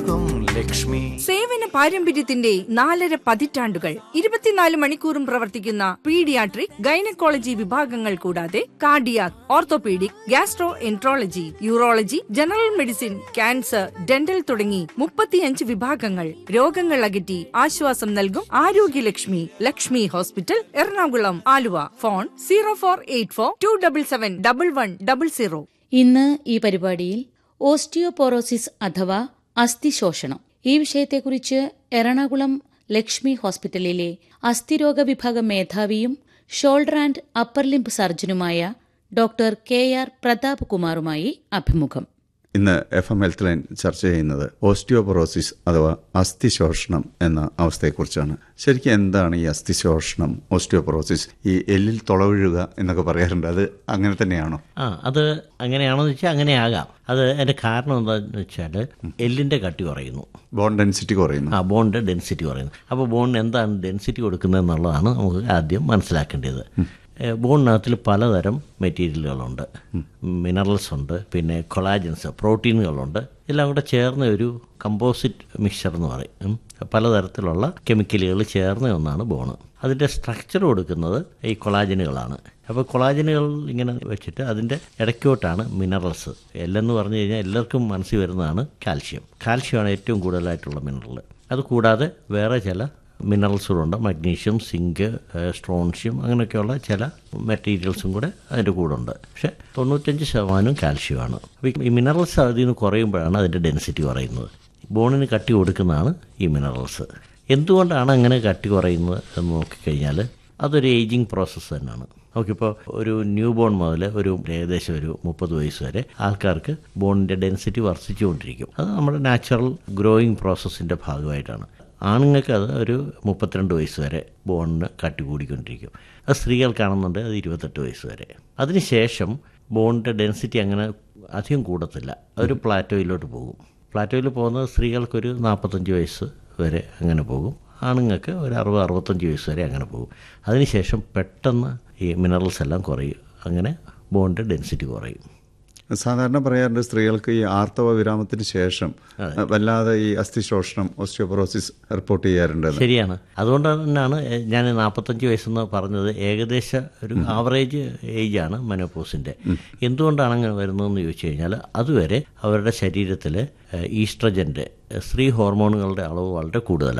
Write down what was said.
ലക്ഷ്മി സേവന പാരമ്പര്യത്തിന്റെ നാലര പതിറ്റാണ്ടുകൾ ഇരുപത്തിനാല് മണിക്കൂറും പ്രവർത്തിക്കുന്ന പീഡിയാട്രിക് ഗൈനക്കോളജി വിഭാഗങ്ങൾ കൂടാതെ cardiac orthopaedic gastroenterology urology general medicine cancer dental തുടങ്ങി മുപ്പത്തിയഞ്ച് വിഭാഗങ്ങൾ രോഗങ്ങൾ അകറ്റി ആശ്വാസം നൽകും Arogyalakshmi Lakshmi hospital Ernakulam Aluva phone zero four eight four two double seven double one double zero ഇന്ന് ഈ പരിപാടിയിൽ ഓസ്റ്റിയോപോറോസിസ് അഥവാ അസ്ഥിശോഷണം ഈ വിഷയത്തെക്കുറിച്ച് എറണാകുളം ലക്ഷ്മി ഹോസ്പിറ്റലിലെ അസ്ഥിരോഗ വിഭാഗം മേധാവിയും ഷോൾഡർ ആൻഡ് അപ്പർ ലിംബ് സർജനുമായ ഡോക്ടർ കെ ആർ പ്രതാപ് കുമാറുമായി അഭിമുഖം ഇന്ന് എഫ് എം ഹെൽത്ത് ലൈൻ ചർച്ച ചെയ്യുന്നത് ഓസ്റ്റിയോപൊറോസിസ് അഥവാ അസ്ഥിശോഷണം എന്ന അവസ്ഥയെക്കുറിച്ചാണ് ശരിക്കും എന്താണ് ഈ അസ്ഥിശോഷണം ഓസ്റ്റിയോപൊറോസിസ് ഈ എല്ലിൽ തുളവിഴുക എന്നൊക്കെ പറയാറുണ്ട് അത് അങ്ങനെ തന്നെയാണോ ആ അത് അങ്ങനെയാണോ എന്ന് വെച്ചാൽ അങ്ങനെ ആകാം അത് അതിൻ്റെ കാരണം എന്താണെന്ന് വെച്ചാൽ എല്ലിൻ്റെ കട്ടി കുറയുന്നു ബോൺ ഡെൻസിറ്റി കുറയുന്നു ആ ബോണിൻ്റെ ഡെൻസിറ്റി കുറയുന്നു അപ്പോൾ ബോണിന് എന്താണ് ഡെൻസിറ്റി കൊടുക്കുന്നത് എന്നുള്ളതാണ് നമുക്ക് ആദ്യം മനസ്സിലാക്കേണ്ടത് ഏഹ് ബോണിനകത്തിൽ പലതരം മെറ്റീരിയലുകളുണ്ട് മിനറൽസ് ഉണ്ട് പിന്നെ കൊളാജൻസ് പ്രോട്ടീനുകളുണ്ട് എല്ലാം കൂടെ ചേർന്ന ഒരു കമ്പോസിറ്റ് മിക്സ്ചർ എന്ന് പറയും ഉം. പലതരത്തിലുള്ള കെമിക്കലുകൾ ചേർന്ന ഒന്നാണ് ബോണ് അതിൻ്റെ സ്ട്രക്ചർ കൊടുക്കുന്നത് ഈ കൊളാജനുകളാണ് അപ്പോൾ കൊളാജനുകൾ ഇങ്ങനെ വെച്ചിട്ട് അതിൻ്റെ ഇടയ്ക്കോട്ടാണ് മിനറൽസ് എല്ലെന്ന് പറഞ്ഞു കഴിഞ്ഞാൽ എല്ലാവർക്കും മനസ്സിൽ വരുന്നതാണ് കാൽഷ്യം കാൽഷ്യമാണ് ഏറ്റവും കൂടുതലായിട്ടുള്ള മിനറൽ അത് കൂടാതെ വേറെ ചില മിനറൽസുകളുണ്ട് മഗ്നീഷ്യം സിങ്ക് സ്ട്രോൺഷ്യം അങ്ങനെയൊക്കെയുള്ള ചില മെറ്റീരിയൽസും കൂടെ അതിൻ്റെ കൂടെ ഉണ്ട് പക്ഷേ തൊണ്ണൂറ്റഞ്ച് ശതമാനം കാൽഷ്യമാണ് അപ്പോൾ ഈ മിനറൽസ് അതിൽ നിന്ന് കുറയുമ്പോഴാണ് അതിൻ്റെ ഡെൻസിറ്റി കുറയുന്നത് ബോണിന് കട്ടി കൊടുക്കുന്നതാണ് ഈ മിനറൽസ് എന്തുകൊണ്ടാണ് അങ്ങനെ കട്ടി കുറയുന്നത് എന്ന് നോക്കിക്കഴിഞ്ഞാൽ അതൊരു ഏജിങ് പ്രോസസ്സ് തന്നെയാണ് നമുക്കിപ്പോൾ ഒരു ന്യൂ ബോൺ മുതൽ ഒരു ഏകദേശം ഒരു മുപ്പത് വയസ്സ് വരെ ആൾക്കാർക്ക് ബോണിൻ്റെ ഡെൻസിറ്റി വർദ്ധിച്ചുകൊണ്ടിരിക്കും അത് നമ്മുടെ നാച്ചുറൽ ഗ്രോയിങ് പ്രോസസ്സിൻ്റെ ഭാഗമായിട്ടാണ് ആണുങ്ങൾക്ക് അത് ഒരു മുപ്പത്തിരണ്ട് വയസ്സ് വരെ ബോണിന് കട്ടി കൂടിക്കൊണ്ടിരിക്കും അത് സ്ത്രീകൾക്കാണെന്നുണ്ട് അത് ഇരുപത്തെട്ട് വയസ്സ് വരെ അതിനുശേഷം ബോണിൻ്റെ ഡെൻസിറ്റി അങ്ങനെ അധികം കൂടത്തില്ല അതൊരു പ്ലാറ്റോയിലോട്ട് പോകും പ്ലാറ്റോയിൽ പോകുന്നത് സ്ത്രീകൾക്കൊരു നാൽപ്പത്തഞ്ച് വയസ്സ് വരെ അങ്ങനെ പോകും ആണുങ്ങൾക്ക് ഒരു അറുപത് അറുപത്തഞ്ച് വയസ്സ് വരെ അങ്ങനെ പോകും അതിനുശേഷം പെട്ടെന്ന് ഈ മിനറൽസ് എല്ലാം കുറയും അങ്ങനെ ബോണിൻ്റെ ഡെൻസിറ്റി കുറയും സാധാരണ പറയാറുണ്ട് സ്ത്രീകൾക്ക് ഈ ആർത്തവ വിരാമത്തിന് ശേഷം വല്ലാതെ ഈ അസ്ഥിശോഷണം ഓസ്റ്റിയോപൊറോസിസ് റിപ്പോർട്ട് ചെയ്യാറുണ്ട് ശരിയാണ് അതുകൊണ്ട് തന്നെയാണ് എ- ഞാൻ നാൽപ്പത്തഞ്ച് വയസ്സെന്ന് പറഞ്ഞത് ഏകദേശ ഒരു ആവറേജ് ഏജാണ് മെനോപോസിൻ്റെ എന്തുകൊണ്ടാണ് അങ്ങനെ വരുന്നതെന്ന് ചോദിച്ചു കഴിഞ്ഞാൽ അതുവരെ അവരുടെ ശരീരത്തിൽ ഈസ്ട്രജൻ്റെ സ്ത്രീ ഹോർമോണുകളുടെ അളവ് വളരെ കൂടുതലാണ്